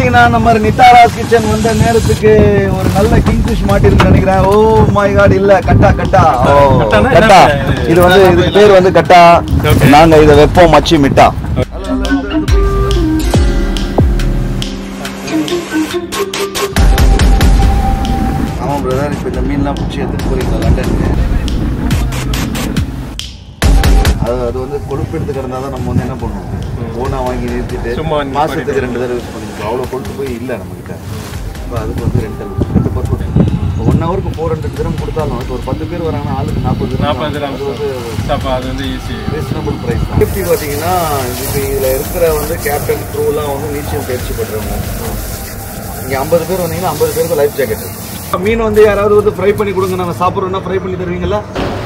பாத்தீங்கன்னா நம்ம நித்தாராஸ் கிச்சன் வந்த நேரத்துக்கு ஒரு நல்ல கிங் ஃபிஷ் மாட்டிருக்கு நினைக்கிறேன் ஓ மை காட் இல்ல கட்டா கட்டா ஓ கட்டானா கட்டா என்ன? இது வந்து இதுக்கு பேர் வந்து கட்டா Okay. நாங்க இதை வைப்போம் மச்சி மிட்டா ஆமா பிரதர் இப்போ இந்த மீன்லாம் பிடிச்சி எடுத்துட்டு போறீங்களா லண்டனுக்கு அது அது வந்து கொழுப்பு எடுத்து கிடந்தா தான் நம்ம வந்து என்ன பண்ணுவோம் ஓனா வாங்கி நிறுத்திட்டு சும்மா நிப்பாட்டிட்டு. மாசத்துக்கு ரெண்டு தடவை யூஸ் பண்ணிக்கலாம் அவ்வளோ கொழுப்பு போய் இல்லை நம்மகிட்ட இப்போ அதுக்கு வந்து ரெண்டல் ரெண்டு பர்சன்ட் ஒன் ஹவருக்கு ஃபோர் ஹண்ட்ரட் திரம் கொடுத்தாலும் இப்போ ஒரு பத்து பேர் வராங்கன்னா ஆளுக்கு நாற்பது நாற்பது அது வந்து அப்போ அது வந்து ஈஸி ரீசனபிள் ப்ரைஸ் சேஃப்டி பார்த்தீங்கன்னா இப்போ இதில் இருக்கிற வந்து கேப்டன் க்ரூலாம் வந்து நீச்சல் பயிற்சி பண்ணுறவங்க இங்கே ஐம்பது பேர் வந்தீங்கன்னா ஐம்பது பேருக்கு லைஃப் ஜாக்கெட் இருக்கு மீன் வந்து யாராவது வந்து ஃப்ரை பண்ணி கொடுங்க நாங்கள் சாப்பிட்றோன்னா ஃப்ரை பண்ணி தருவீங்களா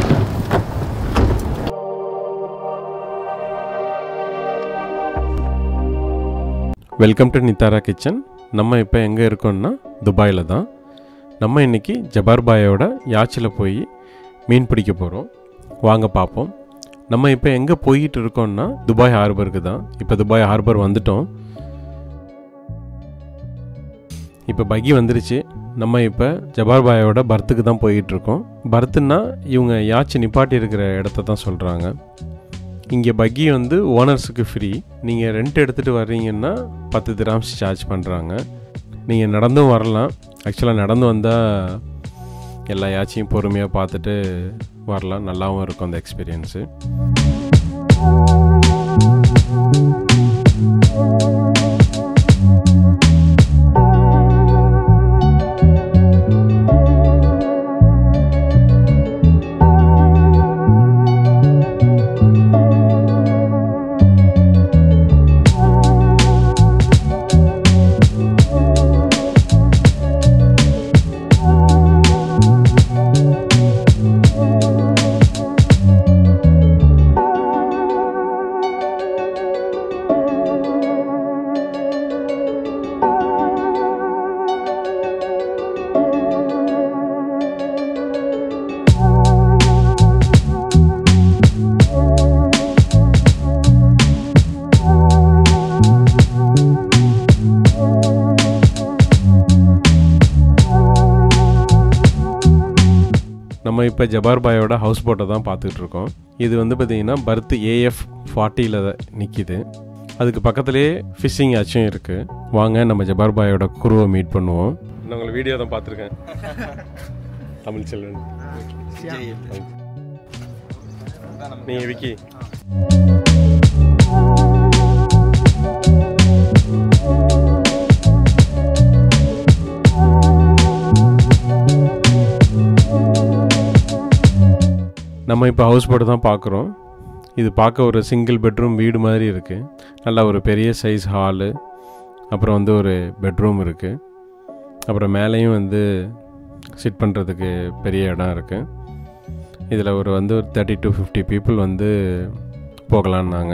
வெல்கம் டு நித்தாரா கிச்சன் நம்ம இப்போ எங்கே இருக்கோம்னா துபாயில் தான் நம்ம இன்னைக்கு ஜபார் பாயோட யாச்சில் போய் மீன் பிடிக்க போகிறோம் வாங்க பார்ப்போம் நம்ம இப்போ எங்கே போயிட்டு இருக்கோம்னா துபாய் ஹார்பருக்கு தான் இப்போ துபாய் ஹார்பர் வந்துட்டோம் இப்போ பகி வந்துருச்சு நம்ம இப்போ ஜபார் பாயோட பர்த்துக்கு தான் போயிட்டு இருக்கோம் பர்த்துன்னா இவங்க யாச்சி நிப்பாட்டி இருக்கிற இடத்த தான் சொல்கிறாங்க இங்கே பக்கி வந்து ஓனர்ஸுக்கு ஃப்ரீ நீங்கள் ரெண்ட் எடுத்துகிட்டு வர்றீங்கன்னா பத்து திராம்ஸ் சார்ஜ் பண்ணுறாங்க நீங்கள் நடந்தும் வரலாம் ஆக்சுவலாக நடந்து வந்தால் எல்லா யாச்சையும் பொறுமையாக பார்த்துட்டு வரலாம் நல்லாவும் இருக்கும் அந்த எக்ஸ்பீரியன்ஸு நம்ம இப்போ ஜபார் பாயோட ஹவுஸ் போட்டை தான் பார்த்துட்டு இருக்கோம் இது வந்து பார்த்தீங்கன்னா பர்த் ஏஎஃப் ஃபார்ட்டியில் நிற்கிது அதுக்கு பக்கத்துலேயே ஃபிஷ்ஷிங் ஆச்சும் இருக்குது வாங்க நம்ம ஜபார் பாயோட குருவை மீட் பண்ணுவோம் நான் உங்களை வீடியோ தான் பார்த்துருக்கேன் தமிழ் செல்வன் நீங்கள் விக்கி நம்ம இப்போ ஹவுஸ் போட்டு தான் பார்க்குறோம் இது பார்க்க ஒரு சிங்கிள் பெட்ரூம் வீடு மாதிரி இருக்குது நல்லா ஒரு பெரிய சைஸ் ஹாலு அப்புறம் வந்து ஒரு பெட்ரூம் இருக்குது அப்புறம் மேலேயும் வந்து சிட் பண்ணுறதுக்கு பெரிய இடம் இருக்குது இதில் ஒரு வந்து ஒரு தேர்ட்டி டு ஃபிஃப்டி பீப்புள் வந்து போகலான்னாங்க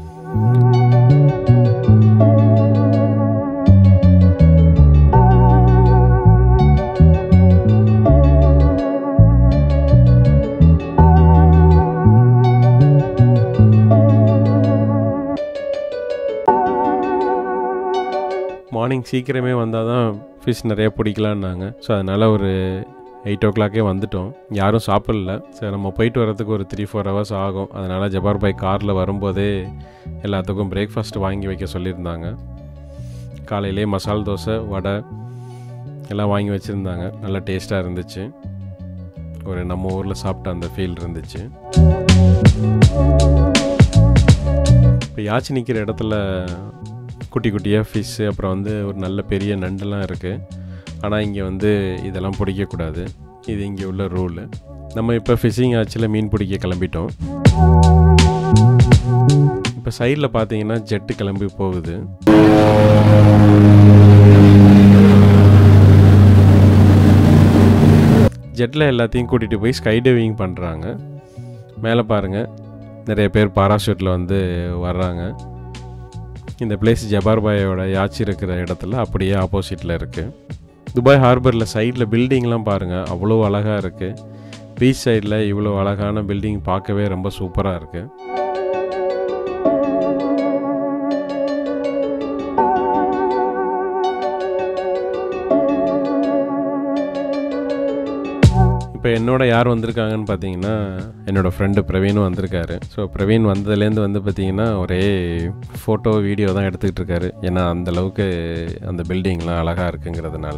மார்னிங் சீக்கிரமே வந்தால் தான் ஃபிஷ் நிறைய பிடிக்கலான்னாங்க ஸோ அதனால் ஒரு எயிட் ஓ கிளாக்கே வந்துட்டோம் யாரும் சாப்பிடல சரி நம்ம போயிட்டு வரதுக்கு ஒரு த்ரீ ஃபோர் ஹவர்ஸ் ஆகும் அதனால் ஜபார் பாய் காரில் வரும்போதே எல்லாத்துக்கும் பிரேக்ஃபாஸ்ட் வாங்கி வைக்க சொல்லியிருந்தாங்க காலையிலே மசால் தோசை வடை எல்லாம் வாங்கி வச்சுருந்தாங்க நல்லா டேஸ்ட்டாக இருந்துச்சு ஒரு நம்ம ஊரில் சாப்பிட்ட அந்த ஃபீல் இருந்துச்சு இப்போ யாச்சி நிற்கிற இடத்துல குட்டி குட்டியாக ஃபிஷ்ஷு அப்புறம் வந்து ஒரு நல்ல பெரிய நண்டெல்லாம் இருக்குது ஆனால் இங்கே வந்து இதெல்லாம் பிடிக்கக்கூடாது இது இங்கே உள்ள ரூலு நம்ம இப்போ ஃபிஷ்ஷிங் ஆச்சில் மீன் பிடிக்க கிளம்பிட்டோம் இப்போ சைடில் பார்த்தீங்கன்னா ஜெட்டு கிளம்பி போகுது ஜெட்டில் எல்லாத்தையும் கூட்டிகிட்டு போய் ஸ்கை டைவிங் பண்ணுறாங்க மேலே பாருங்கள் நிறைய பேர் பாராஷூட்டில் வந்து வர்றாங்க இந்த பிளேஸ் ஜபார் பாயோட யாச்சி இருக்கிற இடத்துல அப்படியே ஆப்போசிட்டில் இருக்குது துபாய் ஹார்பரில் சைடில் பில்டிங்லாம் பாருங்கள் அவ்வளோ அழகாக இருக்குது பீச் சைடில் இவ்வளோ அழகான பில்டிங் பார்க்கவே ரொம்ப சூப்பராக இருக்குது இப்போ என்னோட யார் வந்திருக்காங்கன்னு பார்த்தீங்கன்னா என்னோடய ஃப்ரெண்டு பிரவீனும் வந்திருக்காரு ஸோ பிரவீன் வந்ததுலேருந்து வந்து பார்த்தீங்கன்னா ஒரே ஃபோட்டோ வீடியோ தான் எடுத்துக்கிட்டு இருக்காரு ஏன்னா அந்த அளவுக்கு அந்த பில்டிங்லாம் அழகாக இருக்குங்கிறதுனால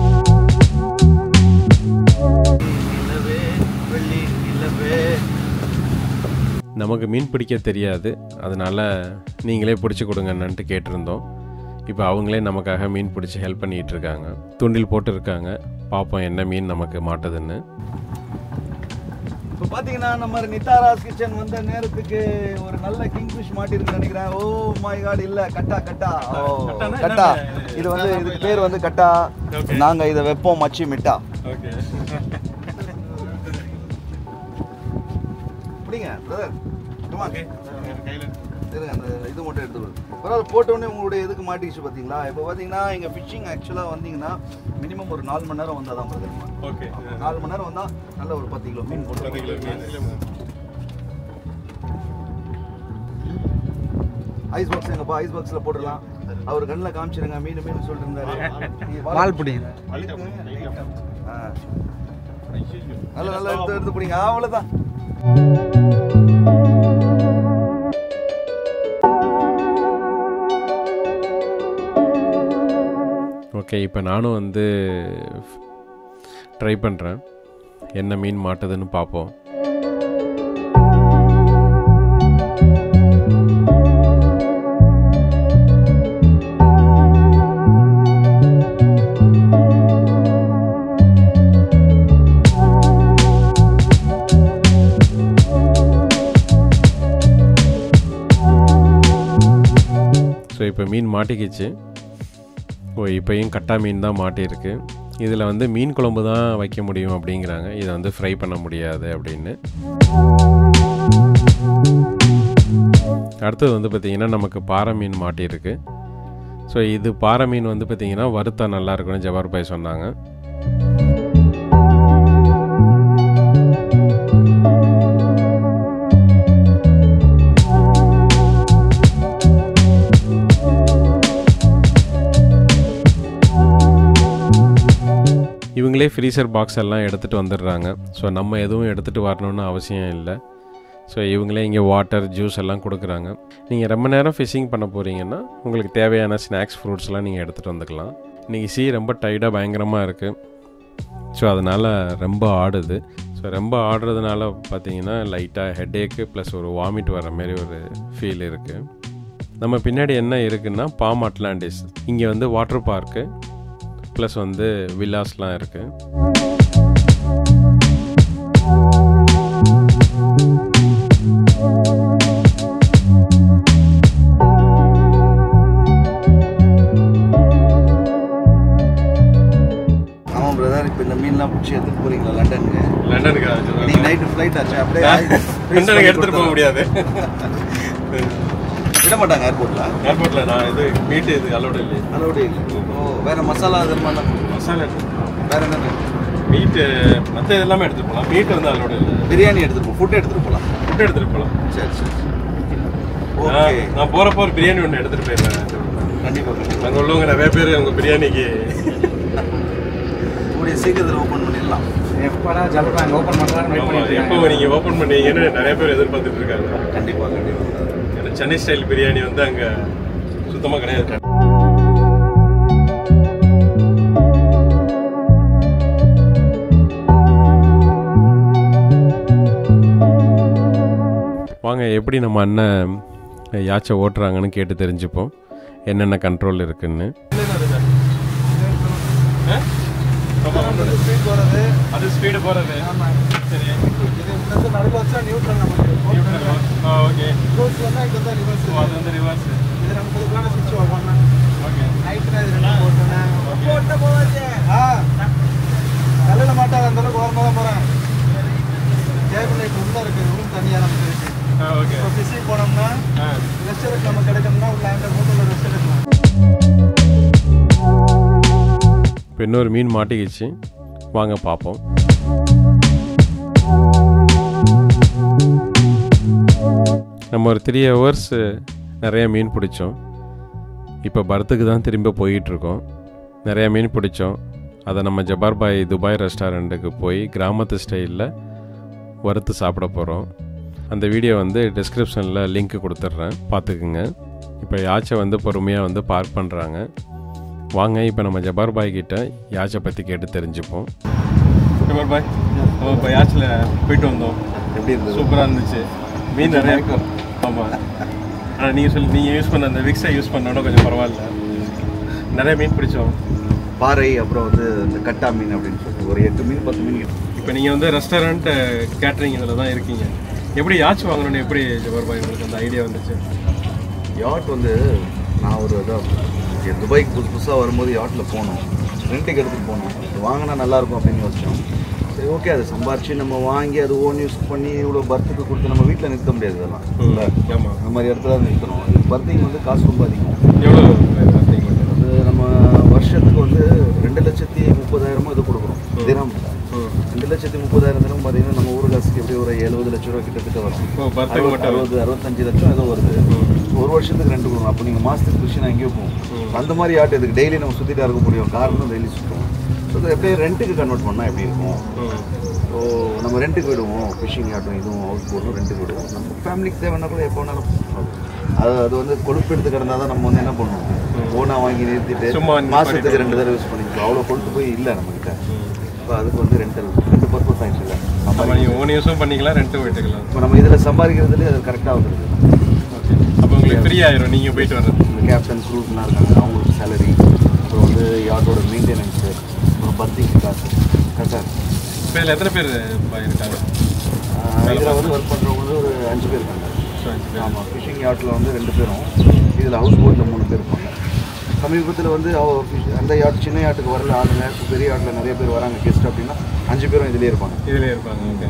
நிலவே வெள்ளி நிலவே நமக்கு மீன் பிடிக்க தெரியாது அதனால் நீங்களே பிடிச்சி கொடுங்கன்னுட்டு கேட்டிருந்தோம் இப்போ அவங்களே நமக்காக மீன் பிடிச்சி ஹெல்ப் பண்ணிகிட்டு இருக்காங்க தூண்டில் போட்டு இருக்காங்க பார்ப்போம் என்ன மீன் நமக்கு மாட்டுதுன்னு இப்போ பார்த்தீங்கன்னா நம்ம நித்தாராஸ் கிச்சன் வந்த நேரத்துக்கு ஒரு நல்ல கிங்ஃபிஷ் மாட்டிருக்குன்னு நினைக்கிறேன் ஓ மை காட் இல்ல கட்டா கட்டா ஓ கட்டா இது வந்து இதுக்கு பேர் வந்து கட்டா நாங்க இதை வைப்போம் மச்சி மிட்டா ஓகே பிடிங்க பிரதர் இருங்க அந்த இது மட்டும் எடுத்து கொடு பரவாயில்ல போட்டோடனே உங்களுடைய இதுக்கு மாட்டிக்கிச்சு பார்த்தீங்களா இப்போ பார்த்தீங்கன்னா இங்கே ஃபிஷிங் ஆக்சுவலாக வந்தீங்கன்னா மினிமம் ஒரு நாலு மணி நேரம் வந்தால் தான் பிரதர் ஓகே நாலு மணி நேரம் வந்தால் நல்ல ஒரு பத்து கிலோ மீன் போட்டு ஐஸ் பாக்ஸ் எங்கப்பா ஐஸ் பாக்ஸில் போட்டுடலாம் அவர் கண்ணில் காமிச்சிருங்க மீன் மீன் சொல்லிட்டு இருந்தாரு வால் பிடிங்க ஆ. நல்ல நல்லா எடுத்து எடுத்து பிடிங்க அவ்வளோதான் ஓகே இப்போ நானும் வந்து ட்ரை பண்ணுறேன் என்ன மீன் மாட்டுதுன்னு பார்ப்போம் ஸோ இப்போ மீன் மாட்டிக்கிச்சு ஓ இப்போயும் கட்டா மீன் தான் மாட்டியிருக்கு இதில் வந்து மீன் குழம்பு தான் வைக்க முடியும் அப்படிங்கிறாங்க இதை வந்து ஃப்ரை பண்ண முடியாது அப்படின்னு அடுத்தது வந்து பார்த்திங்கன்னா நமக்கு பாறை மீன் மாட்டியிருக்கு ஸோ இது பாறை மீன் வந்து பார்த்திங்கன்னா வறுத்தா நல்லா இருக்கும்னு ஜவார் பாய் சொன்னாங்க இவங்களே ஃப்ரீசர் பாக்ஸ் எல்லாம் எடுத்துகிட்டு வந்துடுறாங்க ஸோ நம்ம எதுவும் எடுத்துகிட்டு வரணும்னு அவசியம் இல்லை ஸோ இவங்களே இங்கே வாட்டர் ஜூஸ் எல்லாம் கொடுக்குறாங்க நீங்கள் ரொம்ப நேரம் ஃபிஷிங் பண்ண போகிறீங்கன்னா உங்களுக்கு தேவையான ஸ்நாக்ஸ் ஃப்ரூட்ஸ்லாம் நீங்கள் எடுத்துகிட்டு வந்துக்கலாம் இன்றைக்கி சீ ரொம்ப டைட்டாக பயங்கரமாக இருக்குது ஸோ அதனால் ரொம்ப ஆடுது ஸோ ரொம்ப ஆடுறதுனால பார்த்தீங்கன்னா லைட்டாக ஹெட்டேக்கு ப்ளஸ் ஒரு வாமிட் வர மாதிரி ஒரு ஃபீல் இருக்குது நம்ம பின்னாடி என்ன இருக்குன்னா பாம் அட்லாண்டிஸ் இங்கே வந்து வாட்டர் பார்க்கு ப்ளஸ் வந்து வில்லாஸ்லாம் இருக்குது ஆமாம் பிரதர் இப்போ இந்த மீன்லாம் பிடிச்சி எடுத்துட்டு போறீங்களா லண்டனுக்கு லண்டனுக்கு இன்னைக்கு நைட்டு ஃப்ளைட் ஆச்சு அப்படியே லண்டனுக்கு எடுத்துகிட்டு போக முடியாது விட மாட்டாங்க ஏர்போர்ட்ல ஏர்போர்ட்டில் நான் இது மீட்டு இது அலோடு இல்லை அலோடு இல்லை ஓ வேற மசாலா அது மாதிரி மசாலா வேற என்ன மீட்டு மற்ற இதெல்லாமே எடுத்துகிட்டு போகலாம் மீட்டு வந்து அலோடு இல்லை பிரியாணி எடுத்துட்டு போ ஃபுட் எடுத்துட்டு போகலாம் ஃபுட் எடுத்துகிட்டு போகலாம் சரி சரி ஓகே நான் நான் போகிறப்போ ஒரு பிரியாணி ஒன்று எடுத்துகிட்டு போயிடுறேன் கண்டிப்பா கண்டிப்பா அங்கே உள்ளவங்க நிறைய பேர் உங்கள் பிரியாணிக்கு கூடிய சீக்கிரத்தில் ஓப்பன் பண்ணிடலாம் எப்படா ஜப்பான் ஓப்பன் பண்ணுறாங்க வெயிட் பண்ணிட்டு எப்போ இருக்காங்க நீங்கள் ஓப்பன் பண்ணீங்கன்னு நிறைய பேர் எதிர்பார்த்துட்டு இருக்காங்க கண்டிப்பா கண்டிப்பா ஏன்னா சென்னை ஸ்டைல் பிரியாணி வந்து அங்கே சுத்தமாக கிடையாது வாங்க எப்படி நம்ம அண்ணன் யாச்சை ஓட்டுறாங்கன்னு கேட்டு தெரிஞ்சுப்போம் என்னென்ன கண்ட்ரோல் இருக்குன்னு ஸ்பீட் போகிறது அது ஸ்பீடு போகிறது சரி இது இந்த நடுவில் வச்சா நியூட்ரல் நமக்கு ஓகே ரோஸ் வந்தால் இது வந்து ரிவர்ஸ் அது வந்து ரிவர்ஸ் இது நமக்கு இதுக்கான சுவிட்ச் ஓப்பன் ஓகே நைட்டு இது ரெண்டு போட்டேன் போட்ட போவாச்சு ஆ கல்லில் மாட்டாது அந்த அளவுக்கு ஓரமாக தான் போகிறேன் கேபிள் லைட் உள்ளே இருக்குது ரூம் தனியாக நமக்கு இருக்கு ஓகே இப்போ ஃபிஷிங் போனோம்னா ஆ ரெஸ்ட் எடுக்க நம்ம கிடைக்கும்னா உள்ள அந்த ஹோட்டலில் ரெஸ்ட் எடுக்கலாம் இப்போ இன்னொரு மீன் மாட்டிக்கிச்சு வாங்க பார்ப்போம் நம்ம ஒரு த்ரீ ஹவர்ஸ் நிறைய மீன் பிடிச்சோம் இப்போ பரத்துக்கு தான் திரும்ப போயிட்டுருக்கோம் நிறைய மீன் பிடிச்சோம் அதை நம்ம ஜபார் பாய் துபாய் ரெஸ்டாரண்ட்டுக்கு போய் கிராமத்து ஸ்டைலில் வறுத்து சாப்பிட போகிறோம் அந்த வீடியோ வந்து டிஸ்கிரிப்ஷனில் லிங்க் கொடுத்துட்றேன் பார்த்துக்குங்க இப்போ யாச்சை வந்து பொறுமையாக வந்து பார்க் பண்ணுறாங்க வாங்க இப்போ நம்ம ஜபார் பாய் கிட்ட யாச்சை பற்றி கேட்டு தெரிஞ்சுப்போம் ஜபார் பாய் நம்ம இப்போ யாச்சில் போயிட்டு வந்தோம் எப்படி இருந்தது சூப்பராக இருந்துச்சு மீன் நிறைய இருக்கும் ஆமாம் ஆனால் நீங்கள் சொல்லி நீங்கள் யூஸ் பண்ண அந்த விக்ஸை யூஸ் பண்ணோட கொஞ்சம் பரவாயில்ல நிறைய மீன் பிடிச்சோம் பாறை அப்புறம் வந்து இந்த கட்டா மீன் அப்படின்னு சொல்லிட்டு ஒரு எட்டு மீன் பத்து மீன் கிட்ட. இப்போ நீங்கள் வந்து ரெஸ்டாரண்ட் கேட்ரிங் இதில் தான் இருக்கீங்க எப்படி யாச்சு வாங்கணும்னு எப்படி ஜபார் பாய் உங்களுக்கு அந்த ஐடியா வந்துச்சு யாட் வந்து நான் ஒரு இதாக இங்க துபாய்க்கு புதுசு புதுசாக வரும்போது யாட்டில் போனோம் ரெண்ட்டுக்கு எடுத்துகிட்டு போனோம் இது வாங்கினா நல்லாயிருக்கும் அப்படின்னு யோசிச்சோம் சரி ஓகே அதை சம்பாரிச்சு நம்ம வாங்கி அது ஓன் யூஸ் பண்ணி இவ்வளோ பர்த்துக்கு கொடுத்து நம்ம வீட்டில் நிறுத்த முடியாது இதெல்லாம் இல்லை ஆமாம் அந்த மாதிரி இடத்துல தான் நிறுத்தணும் இது பர்த்திங் வந்து காசு ரொம்ப அதிகம் எவ்வளோ பார்த்தீங்க அது நம்ம வருஷத்துக்கு வந்து ரெண்டு லட்சத்தி முப்பதாயிரமோ இது கொடுக்குறோம் தினம் ரெண்டு லட்சத்தி முப்பதாயிரம் தினம் பார்த்தீங்கன்னா நம்ம ஊர் காசுக்கு எப்படி ஒரு எழுபது லட்ச ரூபா கிட்டத்தட்ட வரும் ஓ பர்த்துக்கு அறுபது மட்டும் அறுபது அறுபத்தஞ்சு லட்சம் ஏதோ வருது ஒரு வருஷத்துக்கு ரெண்டு கொடுக்கணும் அப்போ நீங்கள் மாதத்துக்கு கிருஷ்ணா எங்கேயோ போகும் அந்த மாதிரி ஆட்டு இதுக்கு டெய்லி நம்ம சுற்றிட்டா இருக்க முடியும் காரணம் டெய்லி சுற்றுவோம் ஸோ இது எப்படியே ரெண்ட்டுக்கு கன்வெர்ட் பண்ணால் எப்படி இருக்கும் ஸோ நம்ம ரெண்ட்டுக்கு விடுவோம் ஃபிஷிங் ஆட்டும் இதுவும் ஹவுஸ் போட்டும் ரெண்ட்டுக்கு விடுவோம் நம்ம ஃபேமிலிக்கு தேவைன்னா கூட எப்போ வேணாலும் அது அது வந்து கொழுப்பு எடுத்து கிடந்தால் தான் நம்ம வந்து என்ன பண்ணுவோம் ஓனா வாங்கி நிறுத்திட்டு சும்மா மாதத்துக்கு ரெண்டு தடவை யூஸ் பண்ணிக்கலாம் அவ்வளோ கொழுத்து போய் இல்லை நம்மக்கிட்ட இப்போ அதுக்கு வந்து ரெண்டல் ரெண்டு பர்பஸ் ஆகிடுச்சு இல்லை நம்ம நீங்கள் ஓன் யூஸும் பண்ணிக்கலாம் ரெண்ட்டும் விட்டுக்கலாம் இப்போ நம்ம இதில் சம்பாதிக்கிறதுலேயே அது கரெக்டாக வந்துடுது ஓகே அப்போ உங்களுக்கு ஃப்ரீ ஆயிரும் நீங்கள் போயிட்டு வர்றது இந்த கேப்டன் க்ரூஸ்லாம் இருக்காங்க அவங்களுக்கு சேலரி அப்புறம் வந்து யாட்டோட மெயின்டெனன்ஸு அப்புறம் பர்த்திங் காசு கரெக்டாக இப்போ இதில் எத்தனை பேர் பாய் இருக்காங்க இதில் வந்து ஒர்க் பண்ணுறவங்க ஒரு அஞ்சு பேர் இருக்காங்க ஸோ அஞ்சு பேர் ஆமாம் ஃபிஷிங் யாட்டில் வந்து ரெண்டு பேரும் இதில் ஹவுஸ் போட்டில் மூணு பேர் இருப்பாங்க சமீபத்தில் வந்து அவ fish- அந்த யாட் சின்ன யாட்டுக்கு வரல ஆளுங்க இப்ப பெரிய யாட்டில் நிறைய பேர் வராங்க கெஸ்ட் அப்படின்னா அஞ்சு பேரும் இதுலேயே இருப்பாங்க இதுலேயே இருப்பாங்க ஓகே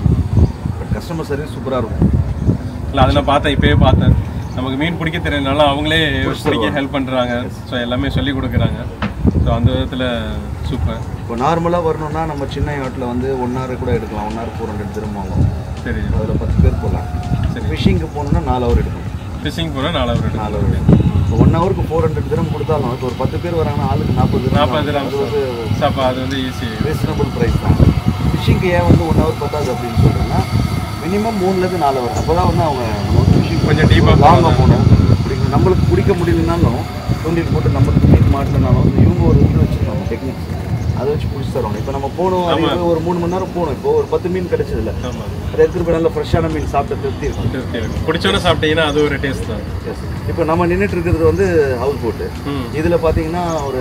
பட் கஸ்டமர் சர்வீஸ் சூப்பராக இருக்கும் இல்லை அதை நான் பார்த்தேன் இப்போயே பார்த்தேன் நமக்கு மீன் பிடிக்க தெரியலனால அவங்களே பிடிக்க ஹெல்ப் பண்ணுறாங்க ஸோ எல்லாமே சொல்லி கொடுக்குறாங்க ஸோ அந்த விதத்தில் சூப்பர் இப்போ நார்மலாக வரணும்னா நம்ம சின்ன யாட்டில் வந்து ஒன் ஹவர் கூட எடுக்கலாம் ஒன் ஹவர் ஃபோர் ஹண்ட்ரட் திரும்ப வாங்குவோம் சரி அதில் பத்து பேர் போகலாம் சரி ஃபிஷிங்க்கு போகணுன்னா நாலு ஹவர் எடுக்கும் ஃபிஷிங் போனால் நாலு அவர் நாலு ஹவர் இப்போ ஒன் ஹவருக்கு ஃபோர் ஹண்ட்ரட் திரம் கொடுத்தாலும் இப்போ ஒரு பத்து பேர் வராங்கன்னா ஆளுக்கு நாற்பது திரம் நாற்பது கிராம் அது வந்து சாப்பா அது வந்து ஈஸி ரீசனபிள் ப்ரைஸ் தான் ஃபிஷிங்க்கு ஏன் வந்து ஒன் ஹவர் பத்தாது அப்படின்னு சொல்கிறேன்னா மினிமம் மூணுலேருந்து நாலு ஹவர் அப்போ தான் வந்து அவங்க நம்ம வந்து ஃபிஷிங் கொஞ்சம் deep-ஆ லாங்காக போகணும் பிடிக்கும் நம்மளுக்கு பிடிக்க முடியலனாலும் தூண்டில் போட்டு நம்மளுக்கு மீன் மாட்டலனாலும் இவங்க ஒரு இது வச்சுருக்காங்க டெக்னிக்ஸ் அதை வச்சு பிடிச்சி தருவாங்க இப்போ நம்ம போகணும் அது இது ஒரு மூணு மணி நேரம் போகணும் இப்போ ஒரு பத்து மீன் கிடைச்சதில்ல ஆமாம் அது எடுத்துகிட்டு போய் நல்ல ஃப்ரெஷ்ஷான மீன் சாப்பிட்டு திருப்தி இருக்கும் பிடிச்சோன்னே சாப்பிட்டீங்கன்னா அது ஒரு டேஸ்ட் தான் இப்போ நம்ம நின்றுட்டு இருக்கிறது வந்து ஹவுஸ் போட்டு ம் இதில் பார்த்தீங்கன்னா ஒரு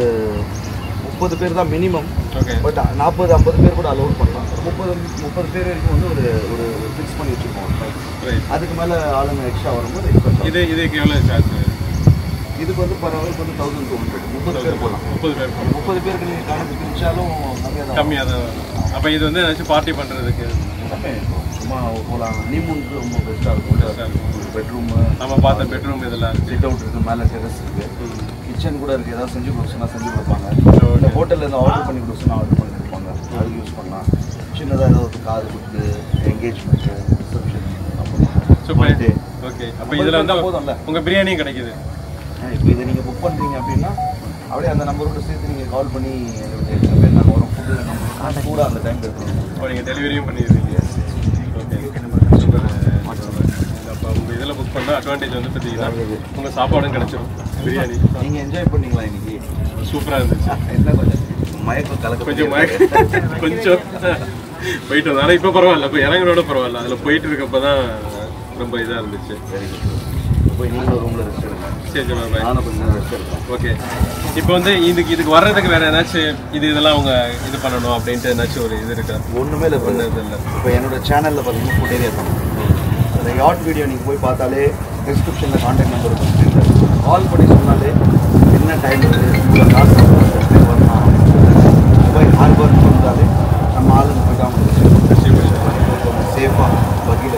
முப்பது பேர் தான் மினிமம் ஓகே பட் நாற்பது ஐம்பது பேர் கூட அலோட் பண்ணலாம் ஒரு முப்பது முப்பது பேர் வரைக்கும் வந்து ஒரு ஒரு ஃபிக்ஸ் பண்ணி வச்சுருக்கோம் ரைட் அதுக்கு மேலே ஆளுங்க எக்ஸ்ட்ரா வரும்போது extra இது இதுக்கு எவ்வளோ சார்ஜ் இதுக்கு வந்து பர் ஹவருக்கு வந்து தௌசண்ட் டூ ஹண்ட்ரட் முப்பது பேர் போகலாம் முப்பது பேர் ஒரு முப்பது பேருக்கு நீங்கள் கணக்கு பிரிச்சாலும் கம்மியாக தான் கம்மியாக தான் அப்போ இது வந்து ஏதாச்சும் பார்ட்டி பண்ணுறதுக்கு எல்லாமே இருக்கும். சும்மா போகலாம் ஹனிமூனுக்கு ரொம்ப பெஸ்ட்டாக இருக்கும் பெட்ரூமு நம்ம பார்த்த பெட்ரூம் இதெல்லாம் சிட் அவுட் இருக்குது மேலே டெரஸ் இருக்குது கிச்சன் கூட இருக்குது ஏதாவது செஞ்சு கொடுக்க சொன்னா செஞ்சு கொடுப்பாங்க Okay. இல்லை ஹோட்டலில் இருந்து ஆர்டர் பண்ணி கொடுக்க சொன்னா ஆர்டர் பண்ணி கொடுப்பாங்க அதுக்கு யூஸ் பண்ணலாம் சின்னதாக ஏதாவது காது குத்து என்கேஜ்மெண்ட்டு ரிசப்ஷன் சூப்பர் ஓகே அப்போ இதில் வந்து போதும்ல உங்கள் பிரியாணியும் கிடைக்குது இப்போ இதை நீங்கள் புக் பண்ணுறீங்க அப்படின்னா அப்படியே அந்த நம்பரோட சேர்த்து நீங்கள் கால் பண்ணி எங்களுக்கு எத்தனை பேர் நாங்கள் வரோம் ஃபுட்டு நம்ம கூட அந்த டைம் இருக்கணும் இப்போ நீங்கள் டெலிவரியும் பண்ணிடுவீங்க ஓகே சூப்பர் அப்போ உங்கள் இதில் புக் பண்ணால் அட்வான்டேஜ் வந்து பார்த்தீங்கன்னா உங்கள் சாப்பாடும் கிடைச்சிரும் பிரியாணி நீங்கள் என்ஜாய் பண்ணீங்களா இன்னைக்கு சூப்பராக இருந்துச்சு என்ன கொஞ்சம் மயக்கம் கலக்க கொஞ்சம் மயக்க- கொஞ்சம் போயிட்டு வந்தோம் ஆனால் இப்போ பரவாயில்ல இப்போ இறங்குறோட பரவாயில்ல அதில் போயிட்டு இருக்கப்போ தான் ரொம்ப இதாக இருந்துச்சு வெரி குட் போய் நீங்களும் ரூமில் ரெஸ்ட் எடுங்க சரி சரி பாய் நானும் கொஞ்சம் நேரம் ரெஸ்ட் எடுப்பேன் ஓகே இப்போ வந்து இதுக்கு இதுக்கு வர்றதுக்கு வேற ஏதாச்சும் இது இதெல்லாம் அவங்க இது பண்ணணும் அப்படின்ட்டு ஏதாச்சும் ஒரு இது இருக்கா ஒன்றுமே இல்லை ஒன்றும் இது இல்லை இப்போ என்னோட சேனலில் பார்த்தீங்கன்னா ஃபுட் ஏரியா தான் அந்த யாட் வீடியோ நீங்கள் போய் பார்த்தாலே டிஸ்கிரிப்ஷனில் கான்டாக்ட் நம்பர் இருக்கும் கால் பண்ணி சொன்னாலே என்ன டைம் இவ்வளோ காசு வரலாம் போய் ஹார்பர் வந்தாலே நம்ம ஆளுங்க போயிட்டு அவங்க சேஃபாக வகையில்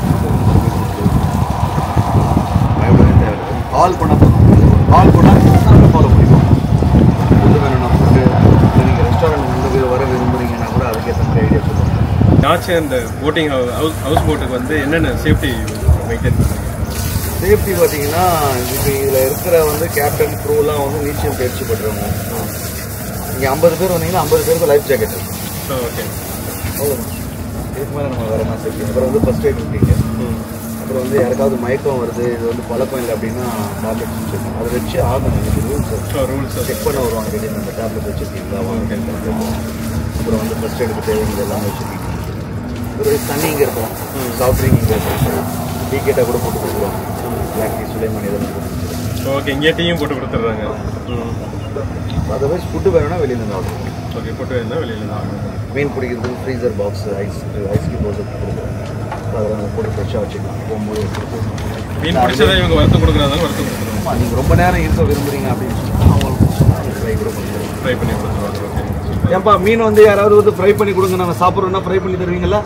பயப்படவே தேவை கால் பண்ண போதும் கால் பண்ணால் நம்ம ஃபாலோ பண்ணிக்குவோம் ஃபுட்டு வேணும்னா ஃபுட்டு இல்லை நீங்கள் ரெஸ்டாரண்ட் வந்து வர விரும்புறீங்கன்னா கூட அதுக்கேற்ற மாதிரி ஐடியா சொல்லுவாங்க நாச்சு அந்த போட்டிங் ஹவுஸ் ஹவுஸ் போட்டுக்கு வந்து என்னென்ன சேஃப்டி மெயின்டைன் பண்ணுறீங்க சேஃப்டி பார்த்தீங்கன்னா இப்போ இதில் இருக்கிற வந்து கேப்டன் க்ரூலாம் வந்து நீச்சல் பயிற்சி பண்ணுறவங்க இங்கே ஐம்பது பேர் வந்தீங்கன்னா ஐம்பது பேருக்கு லைஃப் ஜாக்கெட் இருக்கு ஓகே அவ்வளோதான் இதுக்கு மேலே நம்ம வேறு என்ன சேஃப்டி அப்புறம் வந்து ஃபஸ்ட் எய்ட் இருக்கீங்க அப்புறம் வந்து யாருக்காவது மயக்கம் வருது இது வந்து பழக்கம் இல்லை அப்படின்னா டேப்லெட்ஸ் வச்சுருக்கோம் அதை வச்சு ஆகணும் எனக்கு ரூல்ஸ் ஸோ ரூல்ஸ் செக் பண்ண வருவாங்க திடீர்னு அந்த டேப்லெட் வச்சுருக்கீங்களா வாங்க அப்புறம் வந்து ஃபஸ்ட் எய்டுக்கு தேவைங்க எல்லாம் வச்சுருக்கீங்க ஒரு தண்ணி இங்கே இருக்கும் சாஃப்ட் ட்ரிங்க் இங்கே இருக்கும் டீ கேட்டால் கூட போட்டு கொடுக்குறோம் பிளாக் டீ சுலைமணி இதெல்லாம் போட்டு கொடுத்துருவோம். ஓகே இங்கே டீயும் போட்டு கொடுத்துட்றாங்க ம் அதர்வைஸ் ஃபுட்டு வேணும்னா வெளியிலேருந்து ஆர்டர் பண்ணுவோம் ஓகே போட்டு இருந்தால் வெளியில் தான் மீன் பிடிக்கிறதுக்கு freezer box ice ice cube போட்டு கொடுக்குறோம் அதெல்லாம் நம்ம போட்டு ஃப்ரெஷ்ஷாக வச்சுக்கலாம் போகும்போது எடுத்துகிட்டு போகணும் மீன் பிடிச்சதை இவங்க வறுத்து கொடுக்குறதால வறுத்து கொடுத்துருவோம் ஆமாம் நீங்கள் ரொம்ப நேரம் இருக்க விரும்புறீங்க அப்படின்னு சொன்னால் அவங்களுக்கு சொன்னால் ட்ரை கூட பண்ணுறோம் ஃப்ரை பண்ணி கொடுத்துருவாங்க ஓகே ஏன்பா மீன் வந்து யாராவது வந்து ஃப்ரை பண்ணி கொடுங்க நாங்கள் சாப்பிட்றோன்னா ஃப்ரை பண்ணி தருவீங்களா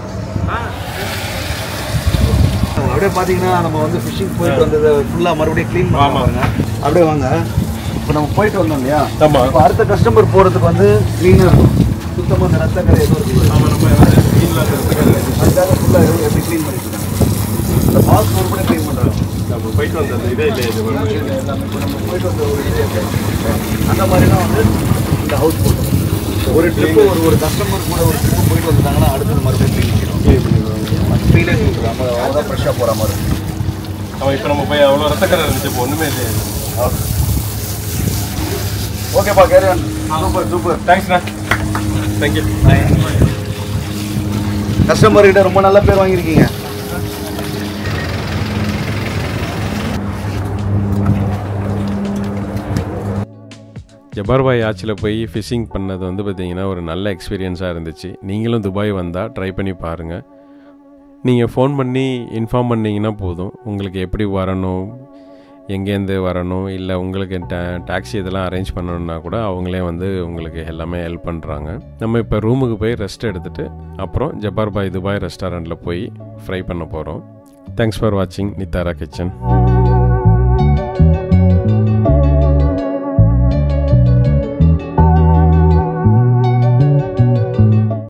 அப்படியே பார்த்தீங்கன்னா நம்ம வந்து ஃபிஷிங் போயிட்டு வந்ததை ஃபுல்லாக மறுபடியும் க்ளீன் ஆமா. பண்ணுவாங்க அப்படியே வாங்க இப்போ நம்ம போயிட்டு வந்தோம் இல்லையா ஆமாம் இப்போ அடுத்த கஸ்டமர் போகிறதுக்கு வந்து க்ளீனாக இருக்கும் சுத்தமாக அந்த ரத்தக்கரை எதுவும் இருக்குது ஆமாம் நம்ம மீனில் அதுக்காக ஃபுல்லாக எப்படி க்ளீன் பண்ணிக்கலாம் அந்த பாக்ஸ் மறுபடியும் க்ளீன் பண்ணுறாங்க நம்ம போயிட்டு வந்த அந்த இதே இல்லை இது இப்போ நம்ம போயிட்டு வந்த ஒரு இது இருக்கு. அந்த மாதிரி தான் வந்து இந்த ஹவுஸ் போட்டோம் ஒரு ட்ரிப்பு ஒரு ஒரு கஸ்டமர் கூட ஒரு ட்ரிப்பு போயிட்டு வந்துட்டாங்கன்னா அடுத்தது மறுபடியும் க்ளீன் பண்ணிடுவோம் ஃபீலே கொடுக்குறாங்க அவங்க தான் ஃப்ரெஷ்ஷாக போகிற மாதிரி இருக்கும் அவன் இப்போ நம்ம போய் அவ்வளோ ரத்தக்கரை இருந்துச்சு இப்போ ஒன்றுமே இல்லை ஓகேப்பா கேரியன் சூப்பர் சூப்பர் தேங்க்ஸ்ண்ணா தேங்க்யூ கஸ்டமர் கிட்ட ரொம்ப நல்ல பேர் வாங்கியிருக்கீங்க ஜபார்பாய் ஆச்சில் போய் ஃபிஷிங் பண்ணது வந்து பார்த்திங்கன்னா ஒரு நல்ல எக்ஸ்பீரியன்ஸாக இருந்துச்சு நீங்களும் துபாய் வந்தால் ட்ரை பண்ணி பாருங்கள் நீங்கள் ஃபோன் பண்ணி இன்ஃபார்ம் பண்ணிங்கன்னா போதும் உங்களுக்கு எப்படி வரணும் எங்கேருந்து வரணும் இல்லை உங்களுக்கு டே டாக்ஸி இதெல்லாம் அரேஞ்ச் பண்ணணுன்னா கூட அவங்களே வந்து உங்களுக்கு எல்லாமே ஹெல்ப் பண்ணுறாங்க நம்ம இப்போ ரூமுக்கு போய் ரெஸ்ட் எடுத்துகிட்டு அப்புறம் ஜபார்பாய் துபாய் ரெஸ்டாரண்ட்டில் போய் ஃப்ரை பண்ண போகிறோம் தேங்க்ஸ் ஃபார் வாட்சிங் நித்தாரா கிச்சன்